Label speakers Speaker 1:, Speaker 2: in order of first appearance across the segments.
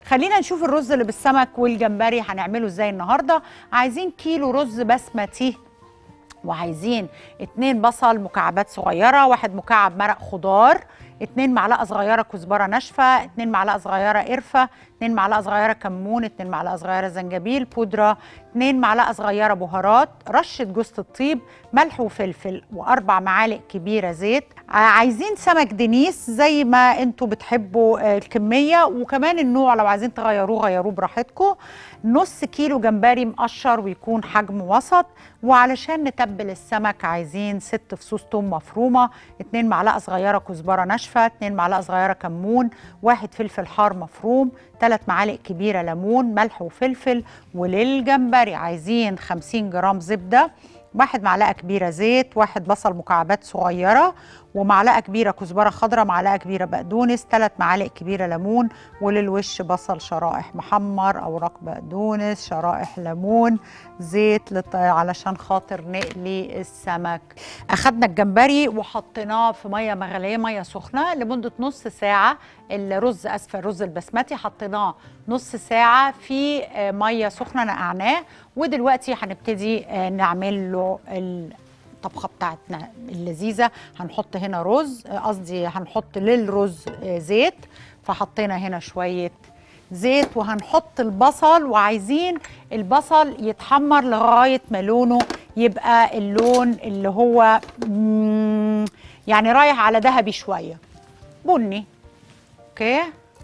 Speaker 1: خلينا نشوف الرز اللي بالسمك والجمبري هنعمله ازاي النهارده عايزين كيلو رز بسمتي وعايزين اتنين بصل مكعبات صغيرة واحد مكعب مرق خضار اتنين معلقة صغيرة كزبرة ناشفة اتنين معلقة صغيرة قرفة اتنين معلقة صغيرة كمون اتنين معلقة صغيرة زنجبيل بودرة اتنين معلقة صغيرة بهارات رشة جوز الطيب ملح وفلفل واربع معالق كبيرة زيت عايزين سمك دنيس زي ما انتوا بتحبوا آه، الكمية وكمان النوع لو عايزين تغيروه غيروه براحتكم نص كيلو جمبري مقشر ويكون حجم وسط وعلشان نتبل السمك عايزين ست فصوص توم مفرومه اتنين معلقه صغيره كزبره ناشفه اتنين معلقه صغيره كمون واحد فلفل حار مفروم ثلاث معالق كبيره ليمون ملح وفلفل وللجمبري عايزين 50 جرام زبده واحد معلقه كبيره زيت واحد بصل مكعبات صغيره ومعلقه كبيره كزبره خضراء معلقه كبيره بقدونس ثلاث معالق كبيره ليمون وللوش بصل شرائح محمر اوراق بقدونس شرائح ليمون زيت لط... علشان خاطر نقلي السمك اخدنا الجمبري وحطيناه في ميه مغليه ميه سخنه لمده نص ساعه الرز اسف الرز البسمتي حطيناه نص ساعه في آه، ميه سخنه نقعناه ودلوقتي هنبتدي آه، نعمل له ال... الطبخه بتاعتنا اللذيذه هنحط هنا رز آه، قصدي هنحط للرز آه، زيت فحطينا هنا شويه زيت وهنحط البصل وعايزين البصل يتحمر لغايه ما لونه يبقى اللون اللي هو مم، يعني رايح على ذهبي شويه بني اوكي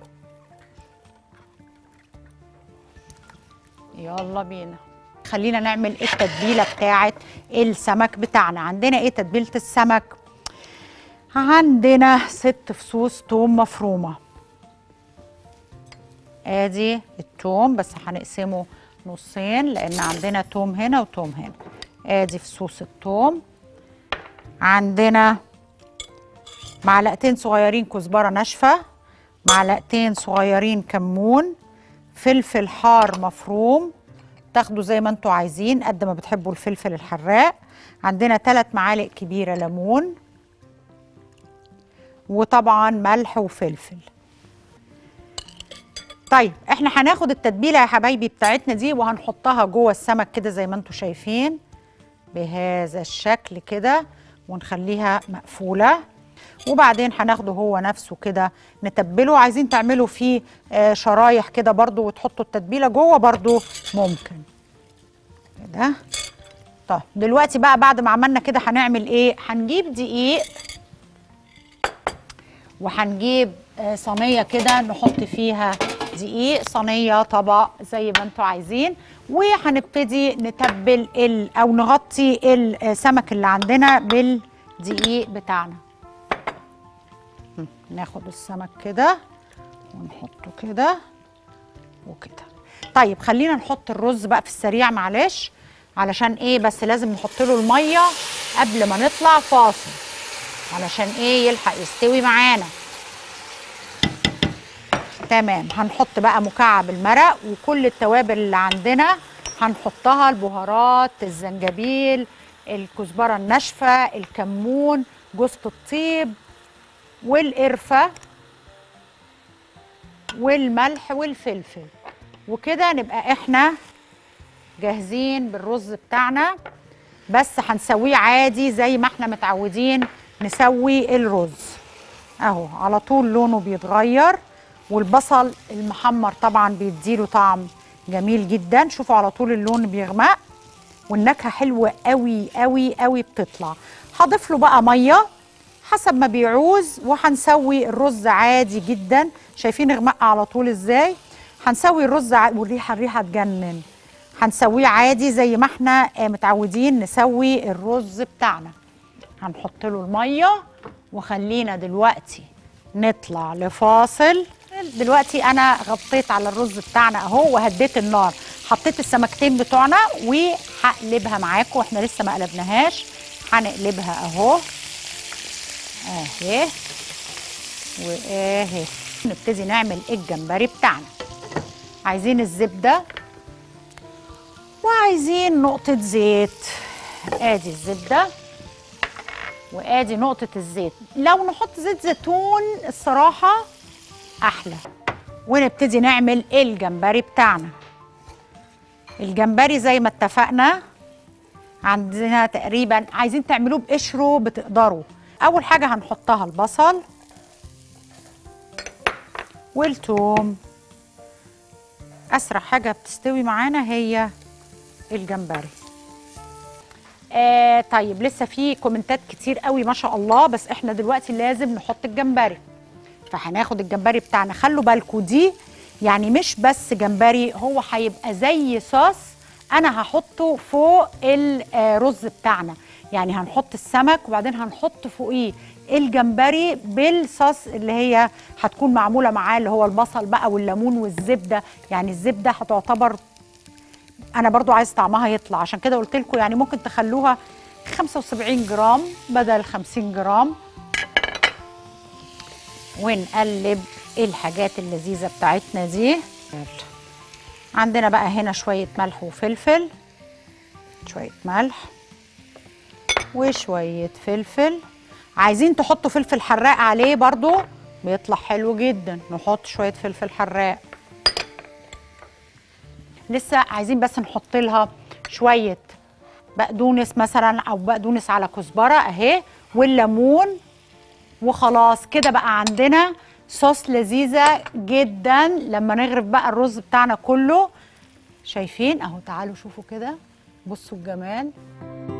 Speaker 1: يلا بينا خلينا نعمل التتبيله بتاعه السمك بتاعنا عندنا ايه تتبيله السمك عندنا ست فصوص توم مفرومه ادي التوم بس هنقسمه نصين لان عندنا توم هنا وتوم هنا ادي فصوص التوم عندنا معلقتين صغيرين كزبره ناشفه معلقتين صغيرين كمون فلفل حار مفروم تاخدوا زي ما انتوا عايزين قد ما بتحبوا الفلفل الحراق عندنا ثلاث معالق كبيره ليمون وطبعا ملح وفلفل طيب احنا هناخد التتبيله يا حبايبي بتاعتنا دي وهنحطها جوه السمك كده زي ما انتوا شايفين بهذا الشكل كده ونخليها مقفوله وبعدين هناخده هو نفسه كده نتبله عايزين تعملوا فيه آه، شرايح كده برضو وتحطوا التتبيله جوه برضو ممكن كده طيب دلوقتي بقى بعد ما عملنا كده هنعمل ايه هنجيب دقيق وهنجيب آه، صينيه كده نحط فيها دقيق صينيه طبق زي ما انتوا عايزين وهنبتدي نتبل ال او نغطي السمك اللي عندنا بالدقيق بتاعنا م، ناخد السمك كده ونحطه كده وكده طيب خلينا نحط الرز بقى في السريع معلش علشان ايه بس لازم نحط له الميه قبل ما نطلع فاصل علشان ايه يلحق يستوي معانا تمام هنحط بقى مكعب المرق وكل التوابل اللي عندنا هنحطها البهارات الزنجبيل الكزبره الناشفه الكمون جوز الطيب والقرفه والملح والفلفل وكده نبقى احنا جاهزين بالرز بتاعنا بس هنسويه عادي زي ما احنا متعودين نسوي الرز اهو على طول لونه بيتغير والبصل المحمر طبعا بيديله طعم جميل جدا شوفوا على طول اللون بيغمق والنكهه حلوه قوي قوي قوي بتطلع هضيف له بقى ميه حسب ما بيعوز وهنسوي الرز عادي جدا شايفين غمق على طول ازاي هنسوي الرز ع... والريحه الريحه تجنن هنسويه عادي زي ما احنا آه، متعودين نسوي الرز بتاعنا هنحط له الميه وخلينا دلوقتي نطلع لفاصل دلوقتي انا غطيت على الرز بتاعنا اهو وهديت النار حطيت السمكتين بتوعنا وهقلبها معاكم احنا لسه ما قلبناهاش هنقلبها اهو اهي واهي نبتدي نعمل الجمبري بتاعنا عايزين الزبده وعايزين نقطه زيت ادي الزبده وادي نقطه الزيت لو نحط زيت زيتون الصراحه احلى ونبتدي نعمل الجمبري بتاعنا الجمبري زي ما اتفقنا عندنا تقريبا عايزين تعملوه بقشره بتقدروا اول حاجه هنحطها البصل والثوم اسرع حاجه بتستوي معانا هي الجمبري آه طيب لسه في كومنتات كتير قوي ما شاء الله بس احنا دلوقتي لازم نحط الجمبري فهناخد الجمبري بتاعنا خلوا بالكوا دي يعني مش بس جمبري هو هيبقى زي صوص انا هحطه فوق الرز بتاعنا يعني هنحط السمك وبعدين هنحط فوقيه الجمبري بالصوص اللي هي هتكون معموله معاه اللي هو البصل بقى والليمون والزبده يعني الزبده هتعتبر انا برضو عايز طعمها يطلع عشان كده قلت لكم يعني ممكن تخلوها 75 جرام بدل 50 جرام ونقلب الحاجات اللذيذه بتاعتنا دي عندنا بقى هنا شويه ملح وفلفل شويه ملح وشويه فلفل عايزين تحطوا فلفل حراق عليه برضو بيطلع حلو جدا نحط شويه فلفل حراق لسه عايزين بس نحط لها شويه بقدونس مثلا او بقدونس على كزبره اهي والليمون وخلاص كده بقى عندنا صوص لذيذه جدا لما نغرف بقى الرز بتاعنا كله شايفين اهو تعالوا شوفوا كده بصوا الجمال